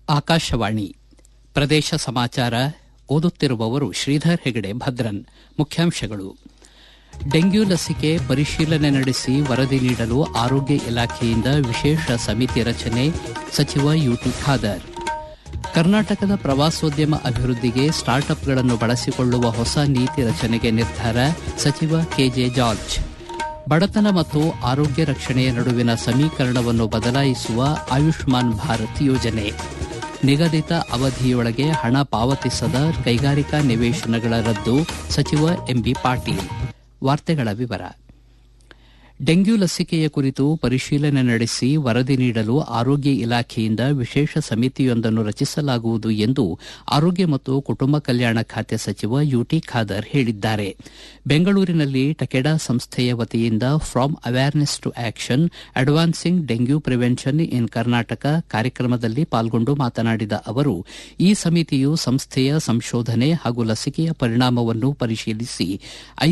ಆಕಾಶವಾಣಿ ಪ್ರದೇಶ ಸಮಾಚಾರ ಓದುತ್ತಿರುವವರು ಶ್ರೀಧರ್ ಹೆಗಡೆ ಭದ್ರನ್ ಮುಖ್ಯಾಂಶಗಳು ಡೆಂಗ್ಯೂ ಲಸಿಕೆ ಪರಿಶೀಲನೆ ನಡೆಸಿ ವರದಿ ನೀಡಲು ಆರೋಗ್ಯ ಇಲಾಖೆಯಿಂದ ವಿಶೇಷ ಸಮಿತಿ ರಚನೆ ಸಚಿವ ಯುಟಿ ಖಾದರ್ ಕರ್ನಾಟಕದ ಪ್ರವಾಸೋದ್ಯಮ ಅಭಿವೃದ್ಧಿಗೆ ಸ್ಟಾರ್ಟ್ಅಪ್ಗಳನ್ನು ಬಳಸಿಕೊಳ್ಳುವ ಹೊಸ ನೀತಿ ರಚನೆಗೆ ನಿರ್ಧಾರ ಸಚಿವ ಕೆಜೆ ಜಾರ್ಜ್ ಬಡತನ ಮತ್ತು ಆರೋಗ್ಯ ರಕ್ಷಣೆಯ ನಡುವಿನ ಸಮೀಕರಣವನ್ನು ಬದಲಾಯಿಸುವ ಆಯುಷ್ಮಾನ್ ಭಾರತ್ ಯೋಜನೆ ನಿಗದಿತ ಅವಧಿಯೊಳಗೆ ಹಣ ಪಾವತಿಸದ ಕೈಗಾರಿಕಾ ನಿವೇಶನಗಳ ರದ್ದು ಸಚಿವ ಎಂಬಿ ಪಾಟೀಲ್ ವಾರ್ತೆಗಳ ವಿವರ ಡೆಂಗ್ಯೂ ಲಸಿಕೆಯ ಕುರಿತು ಪರಿಶೀಲನೆ ನಡೆಸಿ ವರದಿ ನೀಡಲು ಆರೋಗ್ಯ ಇಲಾಖೆಯಿಂದ ವಿಶೇಷ ಸಮಿತಿಯೊಂದನ್ನು ರಚಿಸಲಾಗುವುದು ಎಂದು ಆರೋಗ್ಯ ಮತ್ತು ಕುಟುಂಬ ಕಲ್ಯಾಣ ಖಾತೆ ಸಚಿವ ಯುಟಿ ಖಾದರ್ ಹೇಳಿದ್ದಾರೆ ಬೆಂಗಳೂರಿನಲ್ಲಿ ಟಕೆಡಾ ಸಂಸ್ಥೆಯ ವತಿಯಿಂದ from awareness to action advancing dengue prevention in Karnataka ಕಾರ್ಯಕ್ರಮದಲ್ಲಿ ಪಾಲ್ಗೊಂಡು ಮಾತನಾಡಿದ ಅವರು ಈ ಸಮಿತಿಯು ಸಂಸ್ಥೆಯ ಸಂಶೋಧನೆ ಹಾಗೂ ಲಸಿಕೆಯ ಪರಿಣಾಮವನ್ನು ಪರಿಶೀಲಿಸಿ